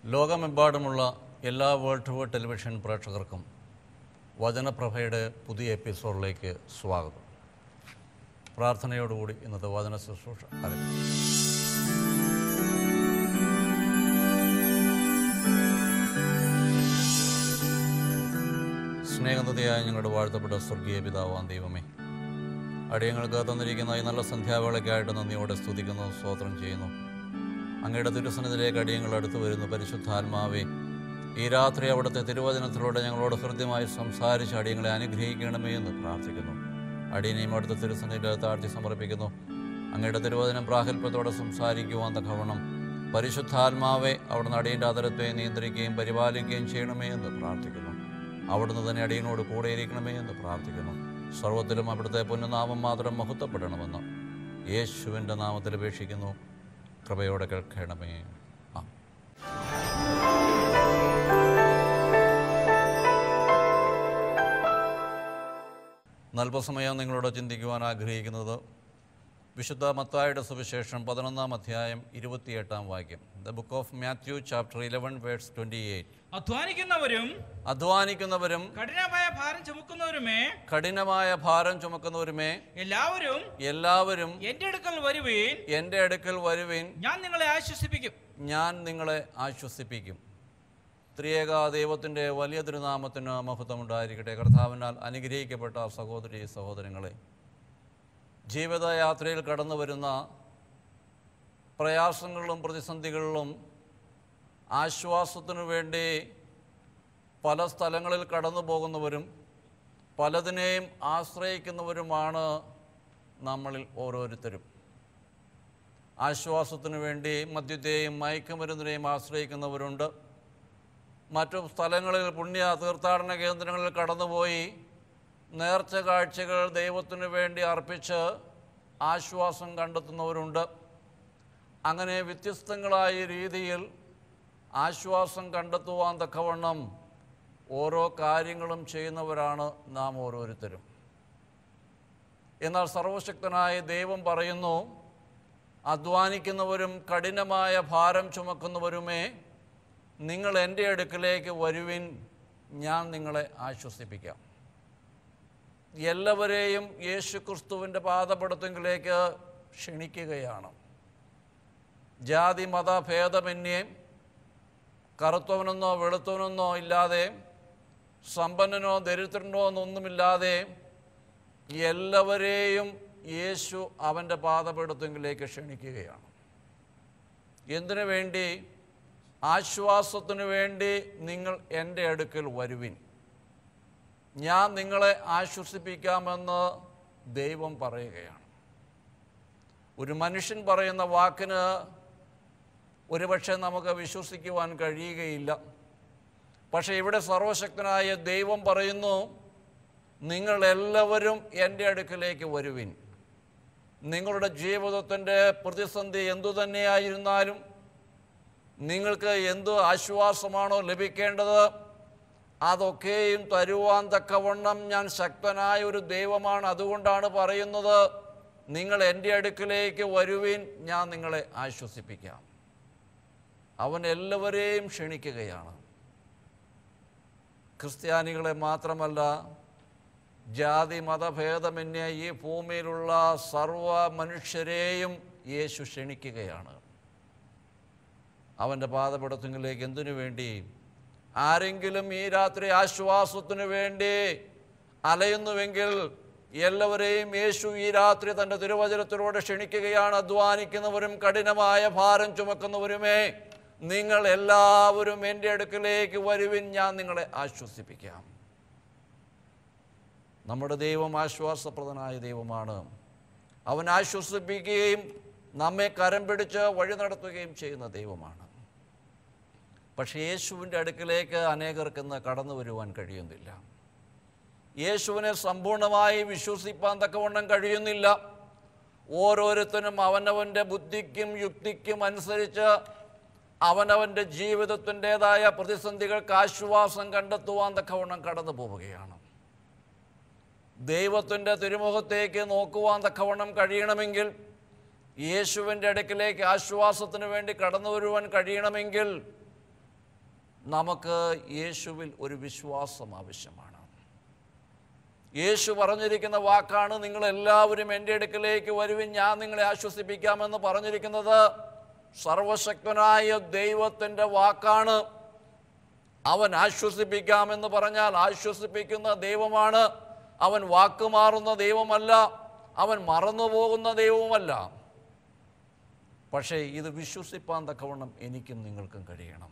ലോകമെമ്പാടുമുള്ള എല്ലാ world to world television പ്രേക്ഷകർക്കും വചനപ്രഭയുടെ പുതിയ എപ്പിസോഡിലേക്ക് സ്വാഗതം പ്രാർത്ഥനയോടുകൂടി ഇന്നത്തെ വചന ശുശ്രൂഷ ആരംഭിക്കും സ്നേഹനതയായ ഞങ്ങളുടെ വാഴ്ത്തപ്പെട്ട സ്വർഗീയ പിതാവാൻ ദൈവമേ അടിയങ്ങൾക്ക് തന്നിരിക്കുന്ന ഈ നല്ല സന്ധ്യാവേളയ്ക്കായിട്ട് നന്ദിയോടെ സ്തുതിക്കുന്നു സ്തോത്രം ചെയ്യുന്നു അങ്ങയുടെ തിരുസനത്തിലേക്ക് അടിയങ്ങൾ അടുത്തു വരുന്നു പരിശുദ്ധാത്മാവേ ഈ രാത്രി അവിടുത്തെ തിരുവചനത്തിലൂടെ ഞങ്ങളോട് ഹൃദ്യമായി സംസാരിച്ച് അടിയങ്ങളെ അനുഗ്രഹിക്കണമേ എന്ന് പ്രാർത്ഥിക്കുന്നു അടിയനെയും അവിടുത്തെ തിരുസനയിൽ താഴ്ത്തി സമർപ്പിക്കുന്നു അങ്ങയുടെ തിരുവചനം പ്രാഗൽഭ്യത്തോടെ സംസാരിക്കുവാൻ തക്കവണ്ണം പരിശുദ്ധാത്മാവെ അവിടുന്ന് അടിയൻ്റെ അതരത്തെ നിയന്ത്രിക്കുകയും പരിപാലിക്കുകയും ചെയ്യണമേ എന്ന് പ്രാർത്ഥിക്കുന്നു അവിടുന്ന് തന്നെ അടിയനോട് കൂടെ ഇരിക്കണമേ എന്ന് പ്രാർത്ഥിക്കുന്നു സർവത്തിലും അവിടുത്തെ പൊന്നുനാമം മാത്രം മഹത്വപ്പെടണമെന്ന് യേശുവിൻ്റെ നാമത്തിൽ അപേക്ഷിക്കുന്നു കൃപയോടെ കേൾക്കണമേ ആ നൽപസമയം നിങ്ങളോട് ചിന്തിക്കുവാൻ ആഗ്രഹിക്കുന്നത് വിശുദ്ധ മത്തായുടെ സുവിശേഷം പതിനൊന്നാം അധ്യായം ഇരുപത്തിയെട്ടാം വാക്യം the book of Matthew chapter eleven words twenty eight അധ്വാനിക്കുന്നവരും അധ്വാനിക്കുന്നവരും കഠിനമായ ഭാരം ചുമക്കുന്നവരുമേ കഠിനമായ ഭാരം ചുമക്കുന്നവരുമേ എല്ലാവരും എല്ലാവരും എന്റെ അടുക്കൽ വരുവീൻ എൻ്റെ അടുക്കൽ വരുവിൻ ഞാൻ നിങ്ങളെ ആശ്വസിപ്പിക്കും ഞാൻ നിങ്ങളെ ആശ്വസിപ്പിക്കും ത്രിയേക ദൈവത്തിൻ്റെ വലിയ തിരുനാമത്തിന് മഹത്വമുണ്ടായിരിക്കട്ടെ കർത്താവിനാൽ അനുഗ്രഹിക്കപ്പെട്ട സഹോദരി സഹോദരങ്ങളെ ജീവിതയാത്രയിൽ കടന്നു വരുന്ന പ്രയാസങ്ങളിലും പ്രതിസന്ധികളിലും ആശ്വാസത്തിനു വേണ്ടി പല സ്ഥലങ്ങളിൽ കടന്നു പോകുന്നവരും പലതിനെയും ആശ്രയിക്കുന്നവരുമാണ് നമ്മളിൽ ഓരോരുത്തരും ആശ്വാസത്തിനു വേണ്ടി മദ്യത്തെയും മയക്കുമരുന്നിനെയും ആശ്രയിക്കുന്നവരുണ്ട് മറ്റു സ്ഥലങ്ങളിൽ പുണ്യ തീർത്ഥാടന കേന്ദ്രങ്ങളിൽ കടന്നുപോയി നേർച്ച കാഴ്ചകൾ ദൈവത്തിനു വേണ്ടി അർപ്പിച്ച് ആശ്വാസം കണ്ടെത്തുന്നവരുണ്ട് അങ്ങനെ വ്യത്യസ്തങ്ങളായ രീതിയിൽ ആശ്വാസം കണ്ടെത്തുവാൻ തക്കവണ്ണം ഓരോ കാര്യങ്ങളും ചെയ്യുന്നവരാണ് നാം ഓരോരുത്തരും എന്നാൽ സർവശക്തനായ ദൈവം പറയുന്നു അധ്വാനിക്കുന്നവരും കഠിനമായ ഭാരം ചുമക്കുന്നവരുമേ നിങ്ങൾ എൻ്റെ അടുക്കിലേക്ക് വരുവിൻ ഞാൻ നിങ്ങളെ ആശ്വസിപ്പിക്കാം എല്ലാവരെയും യേശു ക്രിസ്തുവിൻ്റെ പാദപ്പെടുത്തെങ്കിലേക്ക് ക്ഷണിക്കുകയാണ് ജാതി മത ഭേദമന്യേ കറുത്തവനെന്നോ വെളുത്തവനെന്നോ ഇല്ലാതെ സമ്പന്നനോ ദരിദ്രനോ എന്നൊന്നുമില്ലാതെ എല്ലാവരെയും യേശു അവൻ്റെ പാദപ്പെടുത്തെങ്കിലേക്ക് ക്ഷണിക്കുകയാണ് എന്തിനു വേണ്ടി ആശ്വാസത്തിനു വേണ്ടി നിങ്ങൾ എൻ്റെ അടുക്കൽ വരുവിൻ ഞാൻ നിങ്ങളെ ആശ്വസിപ്പിക്കാമെന്ന് ദൈവം പറയുകയാണ് ഒരു മനുഷ്യൻ പറയുന്ന വാക്കിന് ഒരുപക്ഷെ നമുക്ക് വിശ്വസിക്കുവാൻ കഴിയുകയില്ല പക്ഷേ ഇവിടെ സർവശക്തനായ ദൈവം പറയുന്നു നിങ്ങൾ എല്ലാവരും എൻ്റെ അടുക്കിലേക്ക് വരുവിൻ നിങ്ങളുടെ ജീവിതത്തിൻ്റെ പ്രതിസന്ധി എന്തു തന്നെയായിരുന്നാലും നിങ്ങൾക്ക് എന്ത് ആശ്വാസമാണോ ലഭിക്കേണ്ടത് അതൊക്കെയും തരുവാൻ തക്കവണ്ണം ഞാൻ ശക്തനായ ഒരു ദൈവമാണ് അതുകൊണ്ടാണ് പറയുന്നത് നിങ്ങൾ എൻ്റെ അടുക്കിലേക്ക് വരുവിൻ ഞാൻ നിങ്ങളെ ആശ്വസിപ്പിക്കാം അവൻ എല്ലാവരെയും ക്ഷണിക്കുകയാണ് ക്രിസ്ത്യാനികളെ മാത്രമല്ല ജാതി മതഭേദമന്യേ ഈ ഭൂമിയിലുള്ള സർവ മനുഷ്യരെയും യേശു ക്ഷണിക്കുകയാണ് അവൻ്റെ പാദപ്പെടുത്തുങ്ങളിലേക്ക് എന്തിനു വേണ്ടി ആരെങ്കിലും ഈ രാത്രി ആശ്വാസത്തിനു വേണ്ടി അലയുന്നുവെങ്കിൽ എല്ലാവരെയും യേശു ഈ രാത്രി തൻ്റെ തിരുവചനത്തിലൂടെ ക്ഷണിക്കുകയാണ് അധ്വാനിക്കുന്നവരും കഠിനമായ ഭാരം ചുമക്കുന്നവരുമേ നിങ്ങൾ എല്ലാവരും എൻ്റെ അടുക്കിലേക്ക് വരുവിൻ ഞാൻ നിങ്ങളെ ആശ്വസിപ്പിക്കാം നമ്മുടെ ദൈവം ആശ്വാസപ്രദനായ ദൈവമാണ് അവൻ ആശ്വസിപ്പിക്കുകയും നമ്മെ കരം പിടിച്ച് വഴി നടത്തുകയും ചെയ്യുന്ന ദൈവമാണ് പക്ഷേ യേശുവിൻ്റെ അടുക്കിലേക്ക് അനേകർക്ക് ഇന്ന് കടന്നു വരുവാൻ കഴിയുന്നില്ല യേശുവിനെ സമ്പൂർണ്ണമായി വിശ്വസിപ്പാൻ തക്കവണ്ണം കഴിയുന്നില്ല ഓരോരുത്തരും അവനവൻ്റെ ബുദ്ധിക്കും യുക്തിക്കും അനുസരിച്ച് അവനവൻ്റെ ജീവിതത്തിൻ്റെതായ പ്രതിസന്ധികൾക്ക് ആശ്വാസം കണ്ടെത്തുവാൻ തക്കവണ്ണം കടന്നു പോവുകയാണ് ദൈവത്തിൻ്റെ തിരുമുഖത്തേക്ക് നോക്കുവാൻ തക്കവണ്ണം കഴിയണമെങ്കിൽ യേശുവിൻ്റെ അടുക്കിലേക്ക് ആശ്വാസത്തിന് വേണ്ടി കടന്നു വരുവാൻ കഴിയണമെങ്കിൽ നമുക്ക് യേശുവിൽ ഒരു വിശ്വാസം ആവശ്യമാണ് യേശു പറഞ്ഞിരിക്കുന്ന വാക്കാണ് നിങ്ങളെല്ലാവരും എൻ്റെ അടുക്കലേക്ക് വരുവിൻ ഞാൻ നിങ്ങളെ ആശ്വസിപ്പിക്കാമെന്ന് പറഞ്ഞിരിക്കുന്നത് സർവശക്തനായ ദൈവത്തിൻ്റെ വാക്കാണ് അവൻ ആശ്വസിപ്പിക്കാമെന്ന് പറഞ്ഞാൽ ആശ്വസിപ്പിക്കുന്ന ദൈവമാണ് അവൻ വാക്കുമാറുന്ന ദൈവമല്ല അവൻ മറന്നുപോകുന്ന ദൈവവുമല്ല പക്ഷേ ഇത് വിശ്വസിപ്പാൻ തക്കവണ്ണം എനിക്കും നിങ്ങൾക്കും കഴിയണം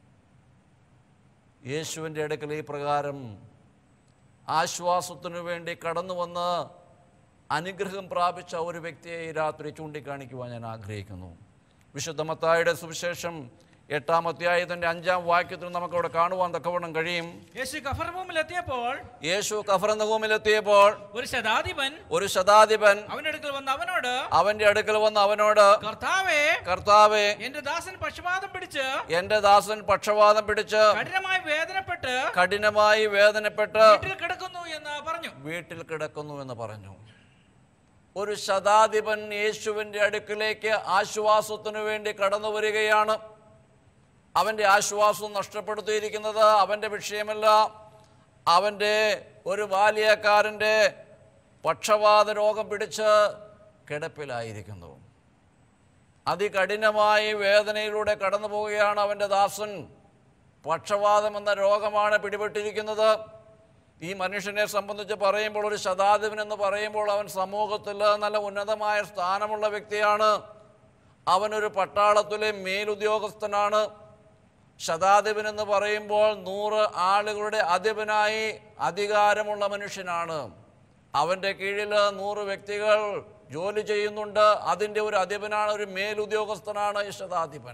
യേശുവിൻ്റെ അടുക്കൽ ഈ പ്രകാരം ആശ്വാസത്തിനു വേണ്ടി കടന്നു വന്ന് അനുഗ്രഹം പ്രാപിച്ച ഒരു വ്യക്തിയെ ഈ രാത്രി ചൂണ്ടിക്കാണിക്കുവാൻ ഞാൻ ആഗ്രഹിക്കുന്നു വിശുദ്ധ മത്തായുടെ സുവിശേഷം എട്ടാം അധ്യായത്തിൻ്റെ അഞ്ചാം വാക്യത്തിൽ നമുക്കവിടെ കാണുവാൻ തക്കവണ്ണം കഴിയും യേശു കഫർഭൂമിൽ എത്തിയപ്പോൾ യേശു കഫറന്നഹൂമിലെത്തിയപ്പോൾ ഒരു ശതാധിപൻ ഒരു ശതാധിപൻ അവന്റെ അടുക്കൽ വന്ന് അവനോട് അവൻ്റെ അടുക്കൽ വന്ന് അവനോട് കർത്താവേ കർത്താവെ എന്റെ ദാസൻ പക്ഷപാതം പിടിച്ച് എൻ്റെ ദാസൻ പക്ഷവാതം പിടിച്ച് കഠിനമായി വേദനപ്പെട്ട് കഠിനമായി വേദനപ്പെട്ട് വീട്ടിൽ കിടക്കുന്നു എന്ന് പറഞ്ഞു വീട്ടിൽ കിടക്കുന്നു എന്ന് പറഞ്ഞു ഒരു ശതാധിപൻ യേശുവിൻ്റെ അടുക്കിലേക്ക് ആശ്വാസത്തിനു വേണ്ടി കടന്നു വരികയാണ് അവൻ്റെ ആശ്വാസം നഷ്ടപ്പെടുത്തിയിരിക്കുന്നത് അവൻ്റെ വിഷയമല്ല അവൻ്റെ ഒരു ബാല്യക്കാരൻ്റെ പക്ഷപാത രോഗം പിടിച്ച് കിടപ്പിലായിരിക്കുന്നു അതികഠിനമായി വേദനയിലൂടെ കടന്നു പോവുകയാണ് അവൻ്റെ ദാസൻ പക്ഷപാതം എന്ന രോഗമാണ് പിടിപെട്ടിരിക്കുന്നത് ഈ മനുഷ്യനെ സംബന്ധിച്ച് പറയുമ്പോൾ ഒരു ശതാധിപൻ എന്ന് പറയുമ്പോൾ അവൻ സമൂഹത്തിൽ നല്ല ഉന്നതമായ സ്ഥാനമുള്ള വ്യക്തിയാണ് അവനൊരു പട്ടാളത്തിലെ മേലുദ്യോഗസ്ഥനാണ് ശതാധിപൻ എന്ന് പറയുമ്പോൾ നൂറ് ആളുകളുടെ അധിപനായി അധികാരമുള്ള മനുഷ്യനാണ് അവൻ്റെ കീഴിൽ നൂറ് വ്യക്തികൾ ജോലി ചെയ്യുന്നുണ്ട് അതിൻ്റെ ഒരു അധിപനാണ് ഒരു മേലുദ്യോഗസ്ഥനാണ് ഈ ശതാധിപൻ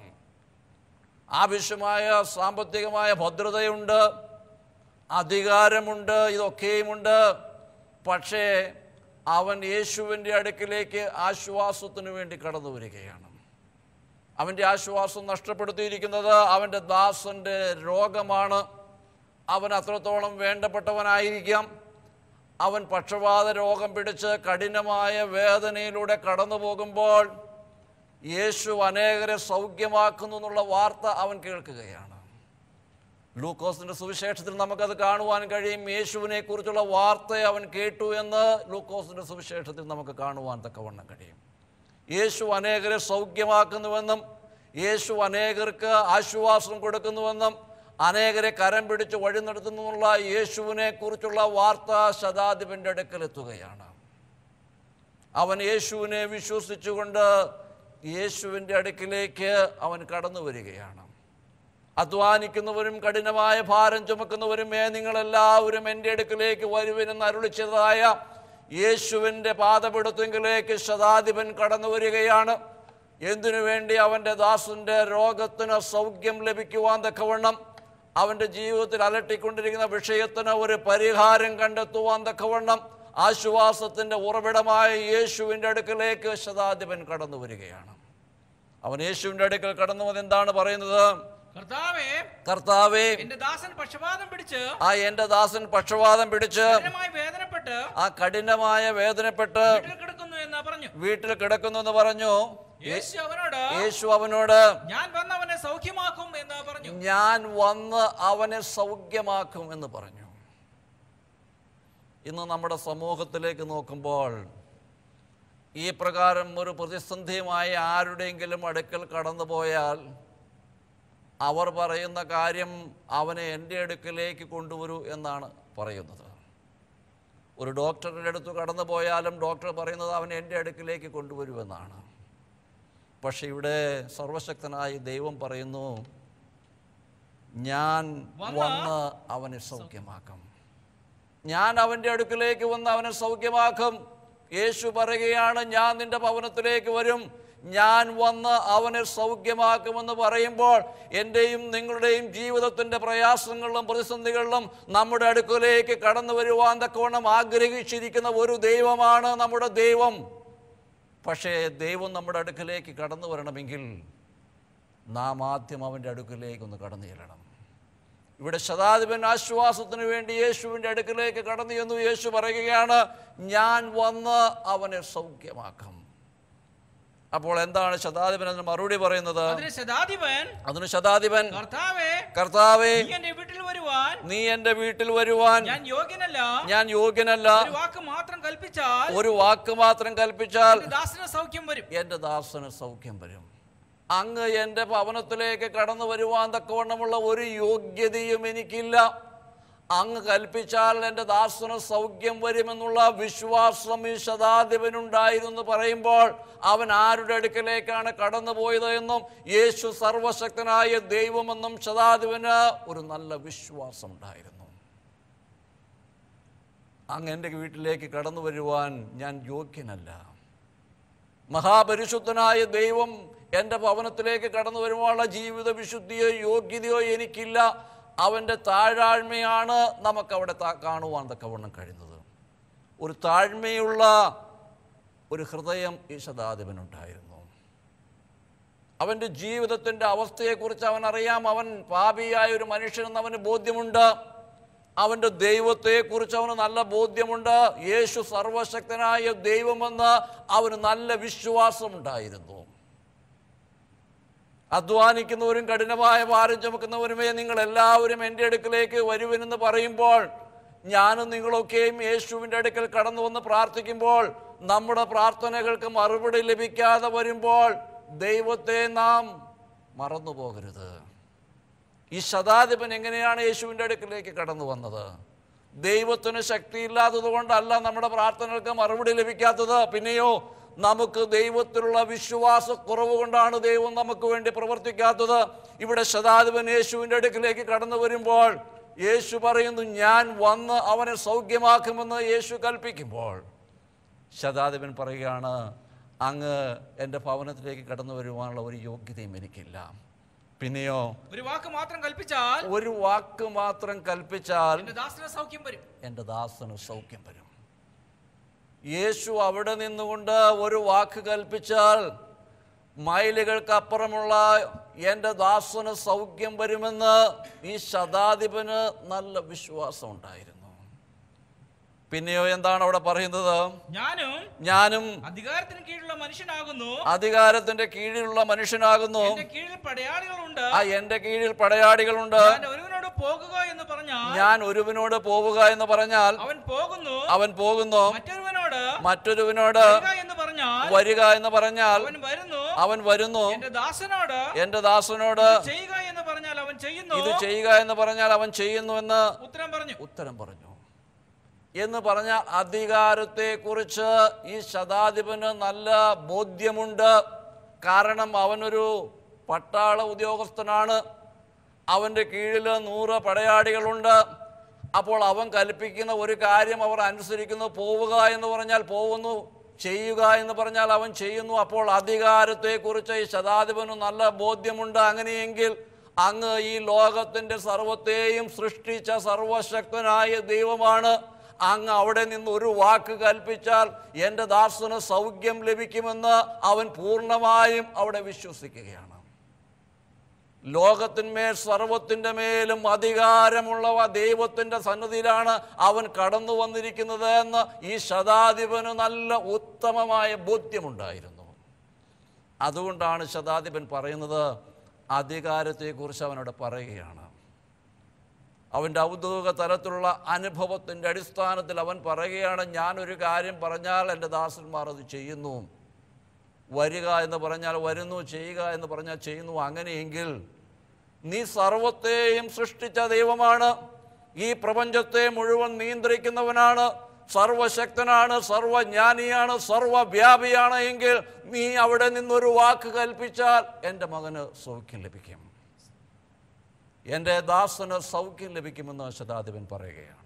ആവശ്യമായ സാമ്പത്തികമായ ഭദ്രതയുണ്ട് അധികാരമുണ്ട് ഇതൊക്കെയുമുണ്ട് പക്ഷേ അവൻ യേശുവിൻ്റെ അടുക്കിലേക്ക് ആശ്വാസത്തിനു വേണ്ടി കടന്നു വരികയാണ് അവൻ്റെ ആശ്വാസം നഷ്ടപ്പെടുത്തിയിരിക്കുന്നത് അവൻ്റെ ദാസൻ്റെ രോഗമാണ് അവൻ അത്രത്തോളം വേണ്ടപ്പെട്ടവനായിരിക്കാം അവൻ പക്ഷപാത രോഗം പിടിച്ച് കഠിനമായ വേദനയിലൂടെ കടന്നു പോകുമ്പോൾ യേശു അനേകരെ സൗഖ്യമാക്കുന്നു എന്നുള്ള വാർത്ത അവൻ കേൾക്കുകയാണ് ലൂക്കോസിൻ്റെ സുവിശേഷത്തിൽ നമുക്കത് കാണുവാൻ കഴിയും യേശുവിനെ കുറിച്ചുള്ള വാർത്ത അവൻ കേട്ടു എന്ന് ലൂക്കോസിൻ്റെ സുവിശേഷത്തിൽ നമുക്ക് കാണുവാൻ തക്കവണ്ണം കഴിയും യേശു അനേകരെ സൗഖ്യമാക്കുന്നുവെന്നും യേശു അനേകർക്ക് ആശ്വാസം കൊടുക്കുന്നുവെന്നും അനേകരെ കരം പിടിച്ച് വഴി നടത്തുന്നുള്ള യേശുവിനെ കുറിച്ചുള്ള വാർത്ത ശതാധിപൻ്റെ അടുക്കലെത്തുകയാണ് അവൻ യേശുവിനെ വിശ്വസിച്ചുകൊണ്ട് യേശുവിൻ്റെ അടുക്കിലേക്ക് അവൻ കടന്നു വരികയാണ് അധ്വാനിക്കുന്നവരും കഠിനമായ ഭാരം ചുമക്കുന്നവരുമേ നിങ്ങളെല്ലാവരും എൻ്റെ അടുക്കിലേക്ക് വരുവിനെന്ന് അരുളിച്ചതായ യേശുവിൻ്റെ പാദപിടുത്തെങ്കിലേക്ക് ശതാധിപൻ കടന്നു വരികയാണ് എന്തിനു വേണ്ടി അവൻ്റെ ദാസൻ്റെ രോഗത്തിന് സൗഖ്യം ലഭിക്കുവാൻ തക്കവണ്ണം അവൻ്റെ ജീവിതത്തിൽ അലട്ടിക്കൊണ്ടിരിക്കുന്ന വിഷയത്തിന് ഒരു പരിഹാരം കണ്ടെത്തുവാൻ തക്കവണ്ണം ആശ്വാസത്തിൻ്റെ ഉറവിടമായ യേശുവിൻ്റെ അടുക്കലേക്ക് ശതാധിപൻ കടന്നു വരികയാണ് അവൻ യേശുവിൻ്റെ അടുക്കൽ കടന്നു വന്ന് എന്താണ് പറയുന്നത് കർത്താവേ കർത്താവേ എന്റെ ദാസൻ പക്ഷപാതം പിടിച്ച് ആ എൻ്റെ ദാസൻ പക്ഷവാതം പിടിച്ച് കഠിനമായി വേദനപ്പെട്ട് ആ കഠിനമായ വേദനപ്പെട്ട് വീട്ടിൽ കിടക്കുന്നു എന്ന് പറഞ്ഞു വീട്ടിൽ കിടക്കുന്നു എന്ന് പറഞ്ഞു യേശു അവനോട് യേശു അവനോട് ഞാൻ വന്നവനെ സൗഖ്യമാക്കും എന്ന് പറഞ്ഞു ഞാൻ വന്ന് അവനെ സൗഖ്യമാക്കും എന്ന് പറഞ്ഞു ഇന്ന് നമ്മുടെ സമൂഹത്തിലേക്ക് നോക്കുമ്പോൾ ഈ പ്രകാരം ഒരു പ്രതിസന്ധിയുമായി ആരുടെയെങ്കിലും അടുക്കൽ കടന്നു പോയാൽ അവർ പറയുന്ന കാര്യം അവനെ എൻ്റെ അടുക്കലേക്ക് കൊണ്ടുവരൂ എന്നാണ് പറയുന്നത് ഒരു ഡോക്ടറുടെ അടുത്ത് കടന്നു പോയാലും ഡോക്ടർ പറയുന്നത് അവനെ എൻ്റെ അടുക്കിലേക്ക് കൊണ്ടുവരൂ എന്നാണ് പക്ഷെ ഇവിടെ സർവശക്തനായ ദൈവം പറയുന്നു ഞാൻ വന്ന് വന്ന് അവനെ സൗഖ്യമാക്കും ഞാൻ അവൻ്റെ അടുക്കിലേക്ക് വന്ന് അവനെ സൗഖ്യമാക്കും യേശു പറയുകയാണ് ഞാൻ നിന്റെ ഭവനത്തിലേക്ക് വരും ഞാൻ വന്ന് അവനെ സൗഖ്യമാക്കുമെന്ന് പറയുമ്പോൾ എൻ്റെയും നിങ്ങളുടെയും ജീവിതത്തിൻ്റെ പ്രയാസങ്ങളിലും പ്രതിസന്ധികളിലും നമ്മുടെ അടുക്കലേക്ക് കടന്നു വരുവാൻ തക്കവണ്ണം ആഗ്രഹിച്ചിരിക്കുന്ന ഒരു ദൈവമാണ് നമ്മുടെ ദൈവം പക്ഷേ ദൈവം നമ്മുടെ അടുക്കലേക്ക് കടന്നു വരണമെങ്കിൽ നാം ആദ്യം അവൻ്റെ അടുക്കലേക്ക് ഒന്ന് കടന്നു ചെല്ലണം ഇവിടെ ശതാധിപൻ ആശ്വാസത്തിന് വേണ്ടി യേശുവിൻ്റെ അടുക്കലേക്ക് കടന്നു ചെന്നു യേശു പറയുകയാണ് ഞാൻ വന്ന് അവനെ സൗഖ്യമാക്കും അപ്പോൾ എന്താണ് ശതാധിപൻ അതിന് മറുപടി പറയുന്നത് അതിന് ശതാധിപൻ അതിന് ശതാധിപൻ കർത്താവേ കർത്താവേ നീ എന്റെ വീട്ടിൽ വരുവാൻ നീ എൻ്റെ വീട്ടിൽ വരുവാൻ ഞാൻ യോഗ്യനല്ല ഞാൻ യോഗ്യനല്ല ഒരു വാക്ക് മാത്രം കൽപ്പിച്ചാൽ ഒരു വാക്ക് മാത്രം കൽപ്പിച്ചാൽ എന്റെ ദാസന് സൗഖ്യം വരും എൻ്റെ ദാസന് സൗഖ്യം വരും അങ്ങ് എൻ്റെ ഭവനത്തിലേക്ക് കടന്നു വരുവാൻ തക്കവണ്ണമുള്ള ഒരു യോഗ്യതയും എനിക്കില്ല അങ്ങ് കൽപ്പിച്ചാൽ എൻ്റെ ദാസന് സൗഖ്യം വരുമെന്നുള്ള വിശ്വാസം ഈ ശതാധിപനുണ്ടായിരുന്നു പറയുമ്പോൾ അവൻ ആരുടെ അടുക്കലേക്കാണ് കടന്നുപോയത് എന്നും യേശു സർവശക്തനായ ദൈവമെന്നും ശതാധിപന് ഒരു നല്ല വിശ്വാസം ഉണ്ടായിരുന്നു അങ്ങ് എൻ്റെ വീട്ടിലേക്ക് കടന്നു വരുവാൻ ഞാൻ യോഗ്യനല്ല മഹാപരിശുദ്ധനായ ദൈവം എൻ്റെ ഭവനത്തിലേക്ക് കടന്നു വരുവാനുള്ള ജീവിത വിശുദ്ധിയോ യോഗ്യതയോ എനിക്കില്ല അവൻ്റെ താഴ്മയാണ് നമുക്കവിടെ താ കാണുവാൻ തക്കവണ്ണം കഴിയുന്നത് ഒരു താഴ്മയുള്ള ഒരു ഹൃദയം ഈ ശതാധിപനുണ്ടായിരുന്നു അവൻ്റെ ജീവിതത്തിൻ്റെ അവസ്ഥയെക്കുറിച്ച് അവൻ അറിയാം അവൻ പാപിയായ ഒരു മനുഷ്യനെന്ന് അവന് ബോധ്യമുണ്ട് അവൻ്റെ ദൈവത്തെക്കുറിച്ച് അവന് നല്ല ബോധ്യമുണ്ട് യേശു സർവശക്തനായ ദൈവമെന്ന് അവന് നല്ല വിശ്വാസമുണ്ടായിരുന്നു അധ്വാനിക്കുന്നവരും കഠിനമായ ഭാരം ചുമക്കുന്നവരുമേ നിങ്ങൾ എല്ലാവരും എൻ്റെ അടുക്കലേക്ക് വരുവനെന്ന് പറയുമ്പോൾ ഞാനും നിങ്ങളൊക്കെയും യേശുവിൻ്റെ അടുക്കൽ കടന്നു വന്ന് പ്രാർത്ഥിക്കുമ്പോൾ നമ്മുടെ പ്രാർത്ഥനകൾക്ക് മറുപടി ലഭിക്കാതെ വരുമ്പോൾ ദൈവത്തെ നാം മറന്നു പോകരുത് ഈ ശതാധിപൻ എങ്ങനെയാണ് യേശുവിൻ്റെ അടുക്കിലേക്ക് കടന്നു വന്നത് ദൈവത്തിന് ശക്തിയില്ലാത്തത് കൊണ്ടല്ല നമ്മുടെ പ്രാർത്ഥനകൾക്ക് മറുപടി ലഭിക്കാത്തത് പിന്നെയോ നമുക്ക് ദൈവത്തിലുള്ള വിശ്വാസക്കുറവ് കൊണ്ടാണ് ദൈവം നമുക്ക് വേണ്ടി പ്രവർത്തിക്കാത്തത് ഇവിടെ ശതാധിപൻ യേശുവിൻ്റെ അടുക്കിലേക്ക് കടന്നു വരുമ്പോൾ യേശു പറയുന്നു ഞാൻ വന്ന് അവനെ സൗഖ്യമാക്കുമെന്ന് യേശു കൽപ്പിക്കുമ്പോൾ ശതാധിപൻ പറയുകയാണ് അങ്ങ് എൻ്റെ ഭവനത്തിലേക്ക് കടന്നു വരുവാനുള്ള ഒരു യോഗ്യതയും എനിക്കില്ല പിന്നെയോ ഒരു വാക്ക് മാത്രം കൽപ്പിച്ചാൽ ഒരു വാക്ക് മാത്രം കൽപ്പിച്ചാൽ എന്റെ ദാസന് സൗഖ്യം വരും എൻ്റെ ദാസന് സൗഖ്യം വരും യേശു അവിടെ നിന്നുകൊണ്ട് ഒരു വാക്ക് കൽപ്പിച്ചാൽ മൈലുകൾക്കപ്പുറമുള്ള എൻ്റെ ദാസന് സൗഖ്യം വരുമെന്ന് ഈ ശതാധിപന് നല്ല വിശ്വാസം ഉണ്ടായിരുന്നു പിന്നെയോ എന്താണ് അവിടെ പറയുന്നത് ഞാനും ഞാനും അധികാരത്തിന് കീഴിലുള്ള മനുഷ്യനാകുന്നു അധികാരത്തിന്റെ കീഴിലുള്ള മനുഷ്യനാകുന്നു എന്റെ കീഴിൽ പടയാളികളുണ്ട് ആ എൻ്റെ കീഴിൽ പടയാളികളുണ്ട് ഞാൻ ഒരുവനോട് പോകുക എന്ന് പറഞ്ഞാൽ ഞാൻ ഒരുവനോട് പോവുക എന്ന് പറഞ്ഞാൽ അവൻ പോകുന്നു അവൻ പോകുന്നു മറ്റൊരുവനോട് മറ്റൊരുവനോട് വരിക എന്ന് പറഞ്ഞാൽ വരിക എന്ന് പറഞ്ഞാൽ അവൻ വരുന്നു അവൻ വരുന്നു എന്റെ ദാസനോട് എൻ്റെ ദാസനോട് ചെയ്യുക എന്ന് പറഞ്ഞാൽ അവൻ ചെയ്യുന്നു ഇത് ചെയ്യുക എന്ന് പറഞ്ഞാൽ അവൻ ചെയ്യുന്നുവെന്ന് ഉത്തരം പറഞ്ഞു ഉത്തരം പറഞ്ഞു എന്ന് പറഞ്ഞ അധികാരത്തെക്കുറിച്ച് ഈ ശതാധിപന് നല്ല ബോധ്യമുണ്ട് കാരണം അവനൊരു പട്ടാള ഉദ്യോഗസ്ഥനാണ് അവൻ്റെ കീഴിൽ നൂറ് പടയാളികളുണ്ട് അപ്പോൾ അവൻ കൽപ്പിക്കുന്ന ഒരു കാര്യം അവർ അനുസരിക്കുന്നു പോവുക എന്ന് പറഞ്ഞാൽ പോകുന്നു ചെയ്യുക എന്ന് പറഞ്ഞാൽ അവൻ ചെയ്യുന്നു അപ്പോൾ അധികാരത്തെക്കുറിച്ച് ഈ ശതാധിപന് നല്ല ബോധ്യമുണ്ട് അങ്ങനെയെങ്കിൽ അങ്ങ് ഈ ലോകത്തിൻ്റെ സർവത്തെയും സൃഷ്ടിച്ച സർവശക്തനായ ദൈവമാണ് അങ്ങ് അവിടെ നിന്ന് ഒരു വാക്ക് കൽപ്പിച്ചാൽ എൻ്റെ ദാസന് സൗഖ്യം ലഭിക്കുമെന്ന് അവൻ പൂർണ്ണമായും അവിടെ വിശ്വസിക്കുകയാണ് ലോകത്തിന്മേൽ സർവത്തിൻ്റെ മേലും അധികാരമുള്ളവ ദൈവത്തിൻ്റെ സന്നിധിയിലാണ് അവൻ കടന്നു വന്നിരിക്കുന്നത് എന്ന് ഈ ശതാധിപന് നല്ല ഉത്തമമായ ബോധ്യമുണ്ടായിരുന്നു അതുകൊണ്ടാണ് ശതാധിപൻ പറയുന്നത് അധികാരത്തെക്കുറിച്ച് അവനോട് പറയുകയാണ് അവൻ്റെ ഔദ്യോഗിക തലത്തിലുള്ള അനുഭവത്തിൻ്റെ അടിസ്ഥാനത്തിൽ അവൻ പറയുകയാണ് ഞാനൊരു കാര്യം പറഞ്ഞാൽ എൻ്റെ ദാസന്മാർ അത് ചെയ്യുന്നു വരിക എന്ന് പറഞ്ഞാൽ വരുന്നു ചെയ്യുക എന്ന് പറഞ്ഞാൽ ചെയ്യുന്നു അങ്ങനെയെങ്കിൽ നീ സർവത്തെയും സൃഷ്ടിച്ച ദൈവമാണ് ഈ പ്രപഞ്ചത്തെ മുഴുവൻ നിയന്ത്രിക്കുന്നവനാണ് സർവശക്തനാണ് സർവജ്ഞാനിയാണ് സർവവ്യാപിയാണ് എങ്കിൽ നീ അവിടെ നിന്നൊരു വാക്ക് കൽപ്പിച്ചാൽ എൻ്റെ മകന് സൗഖ്യം ലഭിക്കും എൻ്റെ ദാസന് സൗഖ്യം ലഭിക്കുമെന്ന് ശതാധിപൻ പറയുകയാണ്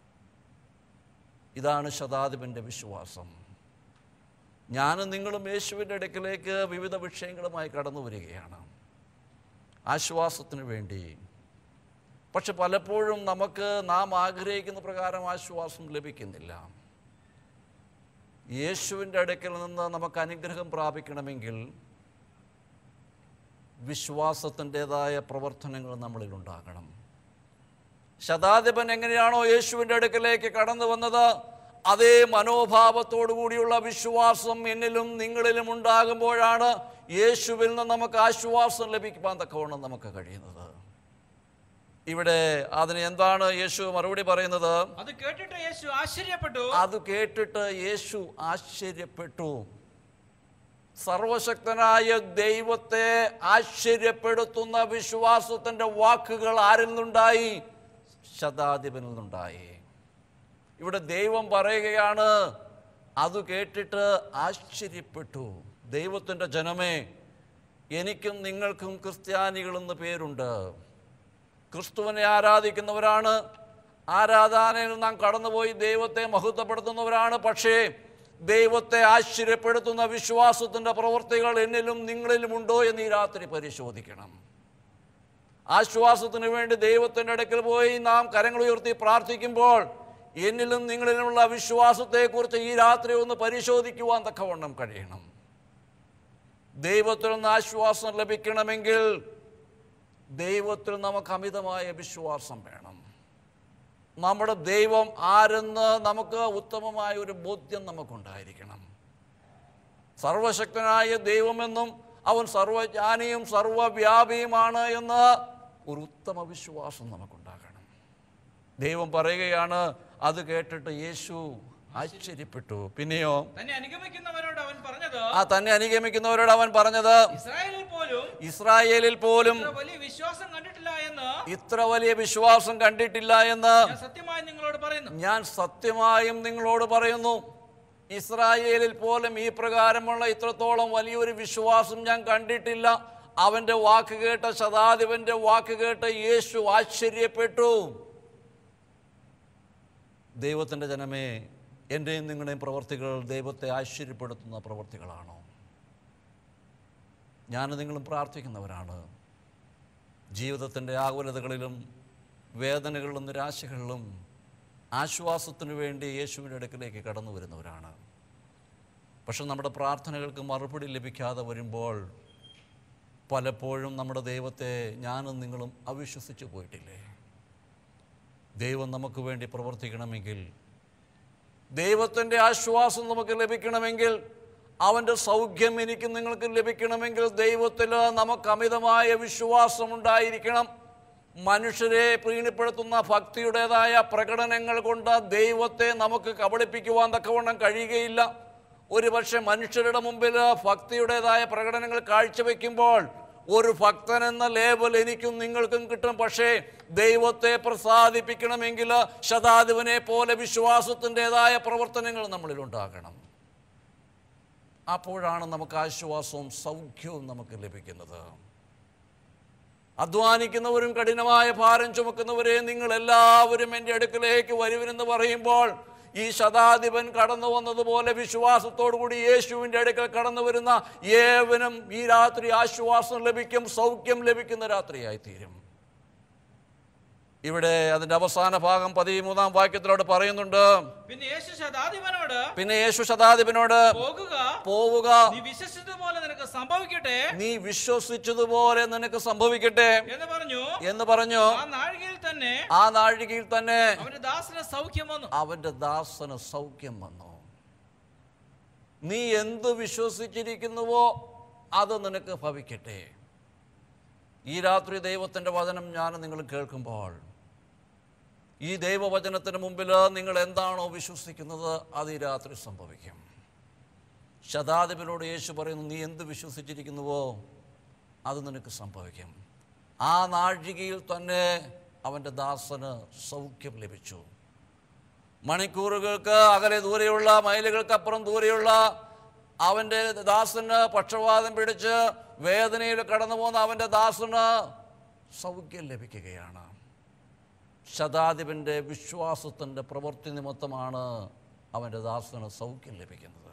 ഇതാണ് ശതാധിപൻ്റെ വിശ്വാസം ഞാനും നിങ്ങളും യേശുവിൻ്റെ അടുക്കിലേക്ക് വിവിധ വിഷയങ്ങളുമായി കടന്നു വരികയാണ് ആശ്വാസത്തിന് വേണ്ടി പക്ഷെ പലപ്പോഴും നമുക്ക് നാം ആഗ്രഹിക്കുന്ന പ്രകാരം ആശ്വാസം ലഭിക്കുന്നില്ല യേശുവിൻ്റെ അടുക്കൽ നിന്ന് നമുക്ക് അനുഗ്രഹം പ്രാപിക്കണമെങ്കിൽ വിശ്വാസത്തിൻ്റെതായ പ്രവർത്തനങ്ങൾ നമ്മളിൽ ഉണ്ടാകണം ശതാധിപൻ എങ്ങനെയാണോ യേശുവിൻ്റെ അടുക്കലേക്ക് കടന്നു വന്നത് അതേ മനോഭാവത്തോടു കൂടിയുള്ള വിശ്വാസം എന്നിലും നിങ്ങളിലും ഉണ്ടാകുമ്പോഴാണ് യേശുവിൽ നിന്ന് നമുക്ക് ആശ്വാസം ലഭിക്കാൻ തക്കവണ്ണം നമുക്ക് കഴിയുന്നത് ഇവിടെ അതിന് എന്താണ് യേശു മറുപടി പറയുന്നത് അത് കേട്ടിട്ട് യേശു ആശ്ചര്യപ്പെട്ടു അത് കേട്ടിട്ട് യേശു ആശ്ചര്യപ്പെട്ടു സർവശക്തനായ ദൈവത്തെ ആശ്ചര്യപ്പെടുത്തുന്ന വിശ്വാസത്തിൻ്റെ വാക്കുകൾ ആരിൽ നിന്നുണ്ടായി ശതാധിപനിൽ നിന്നുണ്ടായി ഇവിടെ ദൈവം പറയുകയാണ് അത് കേട്ടിട്ട് ആശ്ചര്യപ്പെട്ടു ദൈവത്തിൻ്റെ ജനമേ എനിക്കും നിങ്ങൾക്കും ക്രിസ്ത്യാനികളെന്ന് പേരുണ്ട് ക്രിസ്തുവിനെ ആരാധിക്കുന്നവരാണ് ആരാധനയിൽ നാം കടന്നുപോയി ദൈവത്തെ മഹത്വപ്പെടുത്തുന്നവരാണ് പക്ഷേ ദൈവത്തെ ആശ്ചര്യപ്പെടുത്തുന്ന വിശ്വാസത്തിൻ്റെ പ്രവൃത്തികൾ എന്നിലും നിങ്ങളിലും ഉണ്ടോ എന്ന് ഈ രാത്രി പരിശോധിക്കണം ആശ്വാസത്തിന് വേണ്ടി ദൈവത്തിൻ്റെ അടുക്കൽ പോയി നാം കരങ്ങൾ ഉയർത്തി പ്രാർത്ഥിക്കുമ്പോൾ എന്നിലും നിങ്ങളിലുമുള്ള വിശ്വാസത്തെക്കുറിച്ച് ഈ രാത്രി ഒന്ന് പരിശോധിക്കുവാൻ തക്കവണ്ണം കഴിയണം ദൈവത്തിൽ നിന്ന് ആശ്വാസം ലഭിക്കണമെങ്കിൽ ദൈവത്തിൽ നമുക്ക് അമിതമായ വിശ്വാസം വേണം നമ്മുടെ ദൈവം ആരെന്ന് നമുക്ക് ഉത്തമമായ ഒരു ബോധ്യം നമുക്കുണ്ടായിരിക്കണം സർവശക്തനായ ദൈവമെന്നും അവൻ സർവജ്ഞാനിയും സർവവ്യാപിയുമാണ് എന്ന് ഒരു ഉത്തമ വിശ്വാസം നമുക്കുണ്ടാകണം ദൈവം പറയുകയാണ് അത് കേട്ടിട്ട് യേശു ആശ്ചര്യപ്പെട്ടു പിന്നെയോ തന്നെ അനുഗമിക്കുന്നവരോട് അവൻ പറഞ്ഞത് ആ തന്നെ അനുഗമിക്കുന്നവരോട് അവൻ പറഞ്ഞത് ഇസ്രായേലിൽ പോലും ഇസ്രായേലിൽ പോലും ഇത്ര വലിയ വിശ്വാസം കണ്ടിട്ടില്ല എന്ന് ഇത്ര വലിയ വിശ്വാസം കണ്ടിട്ടില്ല എന്ന് ഞാൻ സത്യമായി നിങ്ങളോട് പറയുന്നു ഞാൻ സത്യമായും നിങ്ങളോട് പറയുന്നു ഇസ്രായേലിൽ പോലും ഈ പ്രകാരമുള്ള ഇത്രത്തോളം വലിയൊരു വിശ്വാസം ഞാൻ കണ്ടിട്ടില്ല അവൻ്റെ വാക്ക് കേട്ട ശതാധിപൻ്റെ വാക്ക് കേട്ട് യേശു ആശ്ചര്യപ്പെട്ടു ദൈവത്തിൻ്റെ ജനമേ എൻ്റെയും നിങ്ങളുടെയും പ്രവർത്തികൾ ദൈവത്തെ ആശ്ചര്യപ്പെടുത്തുന്ന പ്രവർത്തികളാണോ ഞാൻ നിങ്ങളും പ്രാർത്ഥിക്കുന്നവരാണ് ജീവിതത്തിൻ്റെ ആകുലതകളിലും വേദനകളിലും നിരാശകളിലും ആശ്വാസത്തിനു വേണ്ടി യേശുവിൻ്റെ അടുക്കിലേക്ക് കടന്നു വരുന്നവരാണ് പക്ഷെ നമ്മുടെ പ്രാർത്ഥനകൾക്ക് മറുപടി ലഭിക്കാതെ വരുമ്പോൾ പലപ്പോഴും നമ്മുടെ ദൈവത്തെ ഞാനും നിങ്ങളും അവിശ്വസിച്ച് പോയിട്ടില്ലേ ദൈവം നമുക്ക് വേണ്ടി പ്രവർത്തിക്കണമെങ്കിൽ ദൈവത്തിൻ്റെ ആശ്വാസം നമുക്ക് ലഭിക്കണമെങ്കിൽ അവൻ്റെ സൗഖ്യം എനിക്ക് നിങ്ങൾക്ക് ലഭിക്കണമെങ്കിൽ ദൈവത്തിൽ നമുക്ക് അമിതമായ വിശ്വാസമുണ്ടായിരിക്കണം മനുഷ്യരെ പ്രീണിപ്പെടുത്തുന്ന ഭക്തിയുടേതായ പ്രകടനങ്ങൾ കൊണ്ട് ദൈവത്തെ നമുക്ക് കബളിപ്പിക്കുവാൻ തക്കവണ്ണം കഴിയുകയില്ല ഒരുപക്ഷെ മനുഷ്യരുടെ മുമ്പിൽ ഭക്തിയുടേതായ പ്രകടനങ്ങൾ കാഴ്ചവെക്കുമ്പോൾ ഒരു ഭക്തൻ എന്ന ലേബൽ എനിക്കും നിങ്ങൾക്കും കിട്ടും പക്ഷേ ദൈവത്തെ പ്രസാദിപ്പിക്കണമെങ്കിൽ ശതാധിപനെ പോലെ വിശ്വാസത്തിൻ്റെതായ പ്രവർത്തനങ്ങൾ നമ്മളിൽ ഉണ്ടാകണം അപ്പോഴാണ് നമുക്ക് ആശ്വാസവും സൗഖ്യവും നമുക്ക് ലഭിക്കുന്നത് അധ്വാനിക്കുന്നവരും കഠിനമായ ഭാരം ചുമക്കുന്നവരെ നിങ്ങൾ എല്ലാവരും എൻ്റെ അടുക്കലേക്ക് വരുവിനെന്ന് പറയുമ്പോൾ ഈ ശതാധിപൻ കടന്നു വന്നതുപോലെ വിശ്വാസത്തോടുകൂടി യേശുവിൻ്റെ അടുക്കൽ കടന്നു വരുന്ന ഏവനും ഈ രാത്രി ആശ്വാസം ലഭിക്കും സൗഖ്യം ലഭിക്കുന്ന രാത്രിയായി തീരും ഇവിടെ അതിൻ്റെ അവസാന ഭാഗം പതിമൂന്നാം വാക്യത്തിലോട് പറയുന്നുണ്ട് പിന്നെ യേശു ശതാധിപനോട് പിന്നെ യേശു ശതാധിപനോട് പോകുക പോവുക നീ വിശ്വസിച്ചതുപോലെ നിനക്ക് സംഭവിക്കട്ടെ നീ വിശ്വസിച്ചതുപോലെ നിനക്ക് സംഭവിക്കട്ടെ എന്ന് പറഞ്ഞു എന്ന് പറഞ്ഞു ആ നാഴികയിൽ തന്നെ ആ നാഴികയിൽ തന്നെ അവന്റെ ദാസന് സൗഖ്യം വന്നു അവൻ്റെ ദാസന് സൗഖ്യം വന്നു നീ എന്ത് വിശ്വസിച്ചിരിക്കുന്നുവോ അത് നിനക്ക് ഭവിക്കട്ടെ ഈ രാത്രി ദൈവത്തിൻ്റെ വചനം ഞാൻ നിങ്ങൾ കേൾക്കുമ്പോൾ ഈ ദൈവവചനത്തിന് മുമ്പിൽ നിങ്ങൾ എന്താണോ വിശ്വസിക്കുന്നത് അത് ഈ രാത്രി സംഭവിക്കും ശതാധിപനോട് യേശു പറയുന്നു നീ എന്ത് വിശ്വസിച്ചിരിക്കുന്നുവോ അത് നിനക്ക് സംഭവിക്കും ആ നാഴികയിൽ തന്നെ അവൻ്റെ ദാസന് സൗഖ്യം ലഭിച്ചു മണിക്കൂറുകൾക്ക് അകലെ ദൂരെയുള്ള മൈലുകൾക്കപ്പുറം ദൂരെയുള്ള അവൻ്റെ ദാസന് പക്ഷവാതം പിടിച്ച് വേദനയിൽ കടന്നു പോകുന്ന അവൻ്റെ ദാസന് സൗഖ്യം ലഭിക്കുകയാണ് ശതാധിപൻ്റെ വിശ്വാസത്തിൻ്റെ പ്രവൃത്തി നിമിത്തമാണ് അവൻ്റെ ദാസന് സൗഖ്യം ലഭിക്കുന്നത്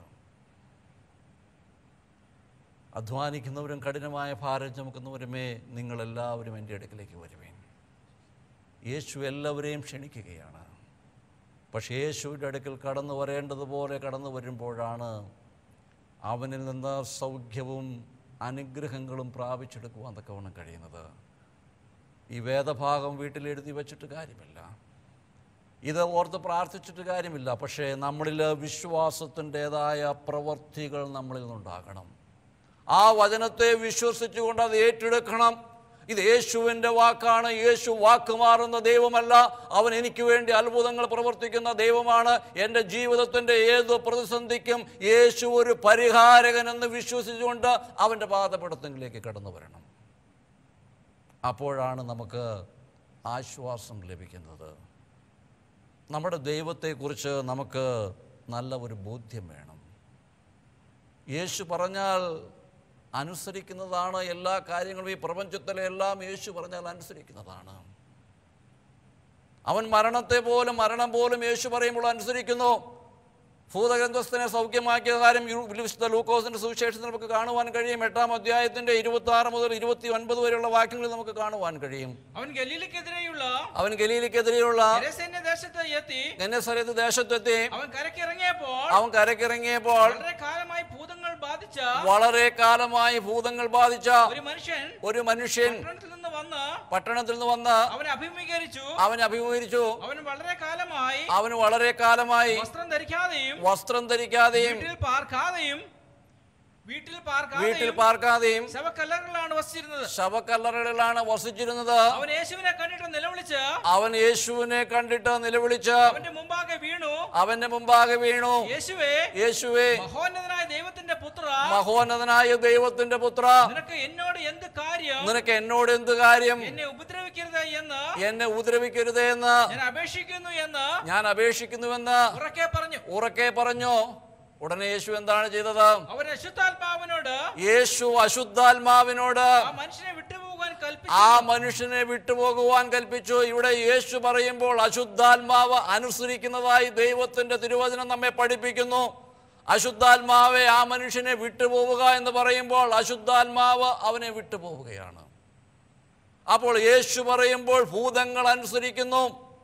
അധ്വാനിക്കുന്നവരും കഠിനമായ ഭാരം ചുമക്കുന്നവരുമേ നിങ്ങളെല്ലാവരും എൻ്റെ അടുക്കിലേക്ക് വരുവേൻ യേശു എല്ലാവരെയും ക്ഷണിക്കുകയാണ് പക്ഷേ യേശുവിൻ്റെ അടുക്കൽ കടന്നു വരേണ്ടതുപോലെ കടന്നു വരുമ്പോഴാണ് അവനിൽ നിന്ന് സൗഖ്യവും അനുഗ്രഹങ്ങളും പ്രാപിച്ചെടുക്കുവാൻ തക്കവണ്ണം കഴിയുന്നത് ഈ വേദഭാഗം വീട്ടിലെഴുതി വച്ചിട്ട് കാര്യമില്ല ഇത് ഓർത്ത് പ്രാർത്ഥിച്ചിട്ട് കാര്യമില്ല പക്ഷേ നമ്മളിൽ വിശ്വാസത്തിൻ്റെതായ പ്രവൃത്തികൾ നമ്മളിൽ നിന്നുണ്ടാകണം ആ വചനത്തെ വിശ്വസിച്ചുകൊണ്ട് അത് ഏറ്റെടുക്കണം ഇത് യേശുവിൻ്റെ വാക്കാണ് യേശു വാക്ക് മാറുന്ന ദൈവമല്ല അവൻ എനിക്ക് വേണ്ടി അത്ഭുതങ്ങൾ പ്രവർത്തിക്കുന്ന ദൈവമാണ് എൻ്റെ ജീവിതത്തിൻ്റെ ഏത് പ്രതിസന്ധിക്കും യേശു ഒരു പരിഹാരകൻ എന്ന് വിശ്വസിച്ചുകൊണ്ട് അവൻ്റെ പാദപ്പെടുത്തങ്ങളിലേക്ക് കടന്നു വരണം അപ്പോഴാണ് നമുക്ക് ആശ്വാസം ലഭിക്കുന്നത് നമ്മുടെ ദൈവത്തെക്കുറിച്ച് നമുക്ക് നല്ല ഒരു ബോധ്യം വേണം യേശു പറഞ്ഞാൽ അനുസരിക്കുന്നതാണ് എല്ലാ കാര്യങ്ങളും ഈ പ്രപഞ്ചത്തിലെ എല്ലാം യേശു പറഞ്ഞാൽ അനുസരിക്കുന്നതാണ് അവൻ മരണത്തെ പോലും മരണം പോലും യേശു പറയുമ്പോൾ അനുസരിക്കുന്നു ഭൂതഗ്രന്ഥസ്ഥനെ സൗഖ്യമാക്കിയ കാര്യം യു- വിശുദ്ധ ലൂക്കോസിന്റെ സുവിശേഷത്തിൽ നമുക്ക് കാണുവാൻ കഴിയും എട്ടാം അധ്യായത്തിന്റെ ഇരുപത്തി ആറ് മുതൽ ഇരുപത്തി ഒൻപത് വരെയുള്ള വാക്യങ്ങളിൽ നമുക്ക് കാണുവാൻ കഴിയും അവൻ ഗലീലക്കെതിരെയുള്ള അവൻ ഗലീലിക്കെതിരെയുള്ള ഗരസേന്യ ദേശത്ത് എത്തി ഗന്നസരത്ത് ദേശത്തെത്തി അവൻ കരക്കിറങ്ങിയപ്പോൾ അവൻ കരക്കിറങ്ങിയപ്പോൾ വളരെ കാലമായി ഭൂതങ്ങൾ ബാധിച്ച വളരെ കാലമായി ഭൂതങ്ങൾ ബാധിച്ച ഒരു മനുഷ്യൻ ഒരു മനുഷ്യൻ പട്ടണത്തിൽ നിന്ന് വന്ന് പട്ടണത്തിൽ നിന്ന് വന്ന് അവനെ അഭിമുഖീകരിച്ചു അവൻ അഭിമുഖീകരിച്ചു അവൻ വളരെ കാലമായി അവന് വളരെ കാലമായി വസ്ത്രം ധരിക്കാതെയും വസ്ത്രം ധരിക്കാതെയും വീട്ടിൽ പാർക്കാതെയും വീട്ടിൽ വീട്ടിൽ പാർക്കാതെയും പാർക്കാതെയും ശവക്കല്ലറിലാണ് വസിച്ചിരുന്നത് ശവക്കല്ലറകളിലാണ് വസിച്ചിരുന്നത് അവൻ യേശുവിനെ കണ്ടിട്ട് നിലവിളിച്ച് അവൻ യേശുവിനെ കണ്ടിട്ട് നിലവിളിച്ച് അവന്റെ മുമ്പാകെ വീണു അവന്റെ മുമ്പാകെ വീണു യേശുവേ യേശുവേ മഹോന്നതനായ ദൈവത്തിന്റെ പുത്ര മഹോന്നതനായ ദൈവത്തിന്റെ പുത്ര നിനക്ക് എന്നോട് എന്ത് കാര്യം നിനക്ക് എന്നോട് എന്ത് കാര്യം എന്നെ ഉപദ്രവിക്കരുത് എന്ന് എന്നെ ഉപദ്രവിക്കരുതേ എന്ന് ഞാൻ അപേക്ഷിക്കുന്നു എന്ന് ഞാൻ അപേക്ഷിക്കുന്നുവെന്ന് ഉറക്കെ പറഞ്ഞു ഉറക്കെ പറഞ്ഞു ഉടനെ യേശു എന്താണ് ചെയ്തത് അവൻ അശുദ്ധാത്മാവിനോട് യേശു അശുദ്ധാത്മാവിനോട് ആ മനുഷ്യനെ വിട്ടുപോകാൻ കൽപ്പിച്ചു ആ മനുഷ്യനെ വിട്ടുപോകുവാൻ കൽപ്പിച്ചു ഇവിടെ യേശു പറയുമ്പോൾ അശുദ്ധാത്മാവ് അനുസരിക്കുന്നതായി ദൈവത്തിന്റെ തിരുവചനം നമ്മെ പഠിപ്പിക്കുന്നു അശുദ്ധാത്മാവെ ആ മനുഷ്യനെ വിട്ടുപോവുക എന്ന് പറയുമ്പോൾ അശുദ്ധാത്മാവ് അവനെ വിട്ടുപോവുകയാണ് അപ്പോൾ യേശു പറയുമ്പോൾ ഭൂതങ്ങൾ അനുസരിക്കുന്നു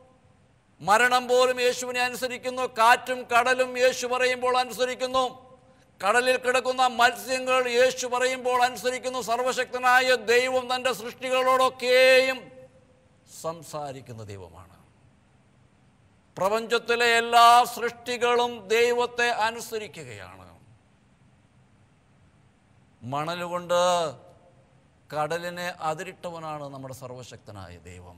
മരണം പോലും യേശുവിനെ അനുസരിക്കുന്നു കാറ്റും കടലും യേശു പറയുമ്പോൾ അനുസരിക്കുന്നു കടലിൽ കിടക്കുന്ന മത്സ്യങ്ങൾ യേശു പറയുമ്പോൾ അനുസരിക്കുന്നു സർവശക്തനായ ദൈവം തൻ്റെ സൃഷ്ടികളോടൊക്കെയും സംസാരിക്കുന്ന ദൈവമാണ് പ്രപഞ്ചത്തിലെ എല്ലാ സൃഷ്ടികളും ദൈവത്തെ അനുസരിക്കുകയാണ് മണലുകൊണ്ട് കടലിനെ അതിരിട്ടവനാണ് നമ്മുടെ സർവശക്തനായ ദൈവം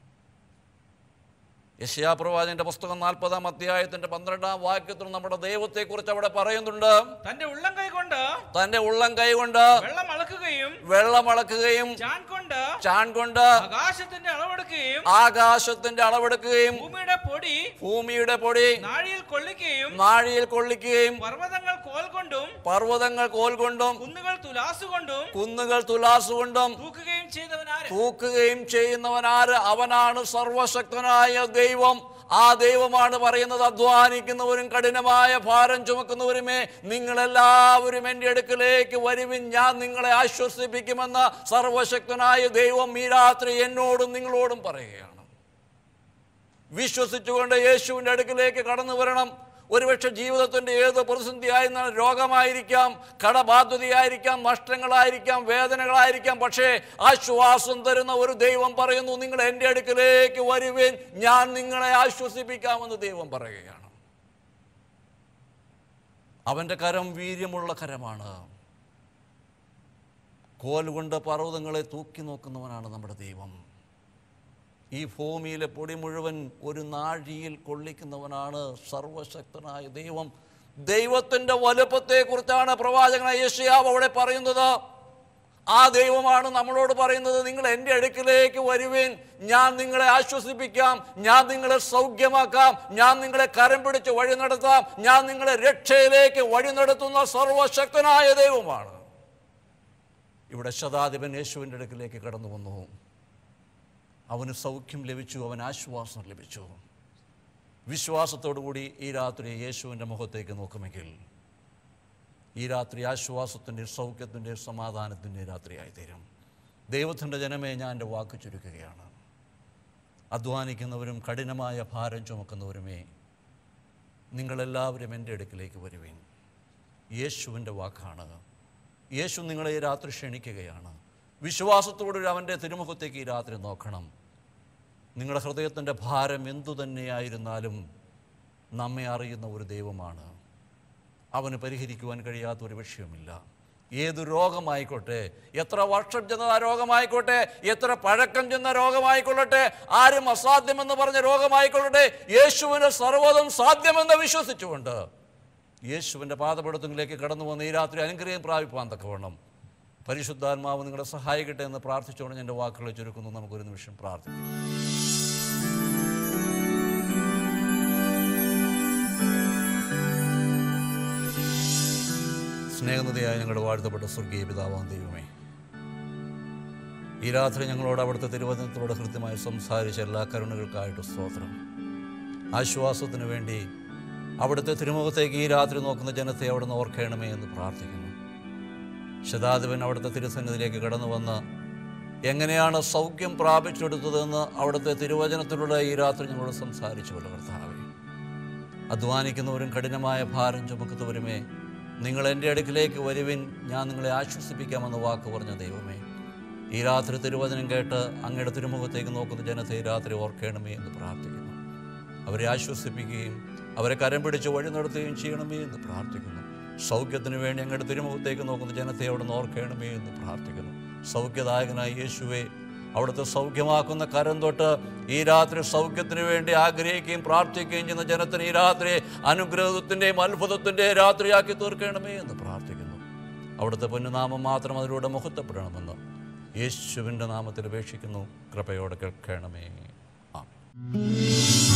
യശയാപ്രവാചന്റെ പുസ്തകം നാൽപ്പതാം അധ്യായത്തിന്റെ പന്ത്രണ്ടാം വാക്യത്തിൽ നമ്മുടെ ദൈവത്തെക്കുറിച്ച് അവിടെ പറയുന്നുണ്ട് തന്റെ ഉള്ളം കൈ കൊണ്ട് തന്റെ ഉള്ളം കൈകൊണ്ട് വെള്ളം അളക്കുകയും വെള്ളമളക്കുകയും ചാൻ കൊണ്ട് ചാൺ കൊണ്ട് ആകാശത്തിന്റെ അളവെടുക്കുകയും ആകാശത്തിന്റെ അളവെടുക്കുകയും ഭൂമിയുടെ പൊടി ഭൂമിയുടെ പൊടി നാഴിയിൽ കൊള്ളിക്കുകയും നാഴിയിൽ കൊള്ളിക്കുകയും പർവ്വതങ്ങൾ കോൽ കൊണ്ടും പർവ്വതങ്ങൾ കോൽ കൊണ്ടും കുന്നുകൾ തുലാസ് കൊണ്ടും കുന്നുകൾ തുലാസ് കൊണ്ടും തൂക്കുകയും ചെയ്തവനാര് തൂക്കുകയും ചെയ്യുന്നവനാര് അവനാണ് സർവശക്തനായ ദൈവം ആ ദൈവമാണ് പറയുന്നത് അധ്വാനിക്കുന്നവരും കഠിനമായ ഭാരം ചുമക്കുന്നവരുമേ നിങ്ങളെല്ലാവരും എൻ്റെ അടുക്കലേക്ക് വരുവിൻ ഞാൻ നിങ്ങളെ ആശ്വസിപ്പിക്കുമെന്ന് സർവശക്തനായ ദൈവം ഈ രാത്രി എന്നോടും നിങ്ങളോടും പറയുകയാണ് വിശ്വസിച്ചുകൊണ്ട് യേശുവിൻ്റെ അടുക്കിലേക്ക് കടന്നു വരണം ഒരുപക്ഷെ ജീവിതത്തിൻ്റെ ഏത് പ്രതിസന്ധിയായിരുന്നാലും രോഗമായിരിക്കാം കടബാധ്യതയായിരിക്കാം നഷ്ടങ്ങളായിരിക്കാം വേദനകളായിരിക്കാം പക്ഷേ ആശ്വാസം തരുന്ന ഒരു ദൈവം പറയുന്നു നിങ്ങൾ എൻ്റെ അടുക്കിലേക്ക് വരുവേൻ ഞാൻ നിങ്ങളെ ആശ്വസിപ്പിക്കാമെന്ന് ദൈവം പറയുകയാണ് അവൻ്റെ കരം വീര്യമുള്ള കരമാണ് കോലുകൊണ്ട് പർവ്വതങ്ങളെ തൂക്കി നോക്കുന്നവനാണ് നമ്മുടെ ദൈവം ഈ ഭൂമിയിലെ പൊടി മുഴുവൻ ഒരു നാഴിയിൽ കൊള്ളിക്കുന്നവനാണ് സർവശക്തനായ ദൈവം ദൈവത്തിൻ്റെ വലുപ്പത്തെക്കുറിച്ചാണ് പ്രവാചകനായ യേശയാവ് അവിടെ പറയുന്നത് ആ ദൈവമാണ് നമ്മളോട് പറയുന്നത് നിങ്ങൾ എൻ്റെ അടുക്കിലേക്ക് വരുവേൻ ഞാൻ നിങ്ങളെ ആശ്വസിപ്പിക്കാം ഞാൻ നിങ്ങളെ സൗഖ്യമാക്കാം ഞാൻ നിങ്ങളെ കരം പിടിച്ച് വഴി നടത്താം ഞാൻ നിങ്ങളെ രക്ഷയിലേക്ക് വഴി നടത്തുന്ന സർവശക്തനായ ദൈവമാണ് ഇവിടെ ശതാധിപൻ യേശുവിൻ്റെ അടുക്കിലേക്ക് കടന്നു വന്നു അവന് സൗഖ്യം ലഭിച്ചു അവൻ ആശ്വാസം ലഭിച്ചു വിശ്വാസത്തോടു കൂടി ഈ രാത്രി യേശുവിൻ്റെ മുഖത്തേക്ക് നോക്കുമെങ്കിൽ ഈ രാത്രി ആശ്വാസത്തിൻ്റെ സൗഖ്യത്തിൻ്റെ സമാധാനത്തിൻ്റെ രാത്രിയായി തീരും ദൈവത്തിൻ്റെ ജനമേ ഞാൻ എൻ്റെ വാക്ക് ചുരുക്കുകയാണ് അധ്വാനിക്കുന്നവരും കഠിനമായ ഭാരം ചുമക്കുന്നവരുമേ നിങ്ങളെല്ലാവരും എൻ്റെ അടുക്കിലേക്ക് വരുവീൻ യേശുവിൻ്റെ വാക്കാണ് യേശു നിങ്ങളെ ഈ രാത്രി ക്ഷണിക്കുകയാണ് വിശ്വാസത്തോടൊരു അവൻ്റെ തിരുമുഖത്തേക്ക് ഈ രാത്രി നോക്കണം നിങ്ങളുടെ ഹൃദയത്തിൻ്റെ ഭാരം എന്തു തന്നെയായിരുന്നാലും നമ്മെ അറിയുന്ന ഒരു ദൈവമാണ് അവന് പരിഹരിക്കുവാൻ കഴിയാത്ത ഒരു വിഷയമില്ല ഏത് രോഗമായിക്കോട്ടെ എത്ര വർഷം ചെന്ന ആ രോഗമായിക്കോട്ടെ എത്ര പഴക്കം ചെന്ന രോഗമായിക്കൊള്ളട്ടെ ആരും അസാധ്യമെന്ന് പറഞ്ഞ രോഗമായിക്കൊള്ളട്ടെ യേശുവിന് സർവ്വതും സാധ്യമെന്ന് വിശ്വസിച്ചുകൊണ്ട് യേശുവിൻ്റെ പാദപടത്തിലേക്ക് കടന്നു വന്ന് ഈ രാത്രി അനുഗ്രഹം പ്രാപിപ്പാൻ തക്കവണ്ണം പരിശുദ്ധാത്മാവ് നിങ്ങളെ സഹായിക്കട്ടെ എന്ന് പ്രാർത്ഥിച്ചുകൊണ്ട് എൻ്റെ വാക്കുകളെ ചുരുക്കുന്നു നമുക്കൊരു നിമിഷം പ്രാർത്ഥിക്കാം സ്നേഹനതയായ ഞങ്ങളുടെ വാഴ്ത്തപ്പെട്ട സ്വർഗീയ പിതാവാം ദൈവമേ ഈ രാത്രി ഞങ്ങളോട് അവിടുത്തെ തിരുവചനത്തോട് കൃത്യമായി സംസാരിച്ച എല്ലാ കരുണകൾക്കായിട്ട് സ്തോത്രം ആശ്വാസത്തിന് വേണ്ടി അവിടുത്തെ തിരുമുഖത്തേക്ക് ഈ രാത്രി നോക്കുന്ന ജനത്തെ അവിടുന്ന് ഓർക്കണമേ എന്ന് പ്രാർത്ഥിക്കുന്നു ശതാധിപൻ അവിടുത്തെ തിരുസന്നിധിയിലേക്ക് കടന്നു വന്ന് എങ്ങനെയാണ് സൗഖ്യം പ്രാപിച്ചെടുത്തതെന്ന് അവിടുത്തെ തിരുവചനത്തിലൂടെ ഈ രാത്രി ഞങ്ങളോട് സംസാരിച്ചുകൊണ്ട് കർത്താവേ അധ്വാനിക്കുന്നവരും കഠിനമായ ഭാരം ചുമക്കുന്നവരുമേ നിങ്ങൾ എൻ്റെ അടുക്കിലേക്ക് വരുവിൻ ഞാൻ നിങ്ങളെ ആശ്വസിപ്പിക്കാമെന്ന് വാക്ക് പറഞ്ഞ ദൈവമേ ഈ രാത്രി തിരുവചനം കേട്ട് അങ്ങയുടെ തിരുമുഖത്തേക്ക് നോക്കുന്ന ജനത്തെ ഈ രാത്രി ഓർക്കണമേ എന്ന് പ്രാർത്ഥിക്കുന്നു അവരെ ആശ്വസിപ്പിക്കുകയും അവരെ കരം പിടിച്ച് വഴി നടത്തുകയും ചെയ്യണമേ എന്ന് പ്രാർത്ഥിക്കുന്നു സൗഖ്യത്തിന് വേണ്ടി അങ്ങയുടെ തിരുമുഖത്തേക്ക് നോക്കുന്ന ജനത്തെ അവിടെ നിന്ന് ഓർക്കണമേ എന്ന് പ്രാർത്ഥിക്കുന്നു സൗഖ്യദായകനായ യേശുവെ അവിടുത്തെ സൗഖ്യമാക്കുന്ന കരം തൊട്ട് ഈ രാത്രി സൗഖ്യത്തിന് വേണ്ടി ആഗ്രഹിക്കുകയും പ്രാർത്ഥിക്കുകയും ചെയ്യുന്ന ജനത്തിന് ഈ രാത്രി അനുഗ്രഹത്തിൻ്റെയും അത്ഭുതത്തിൻ്റെയും രാത്രിയാക്കി തീർക്കണമേ എന്ന് പ്രാർത്ഥിക്കുന്നു അവിടുത്തെ പൊന്നുനാമം മാത്രം അതിലൂടെ മുഹത്തപ്പെടണമെന്ന് യേശുവിൻ്റെ നാമത്തിൽ അപേക്ഷിക്കുന്നു കൃപയോടെ കേൾക്കണമേ ആ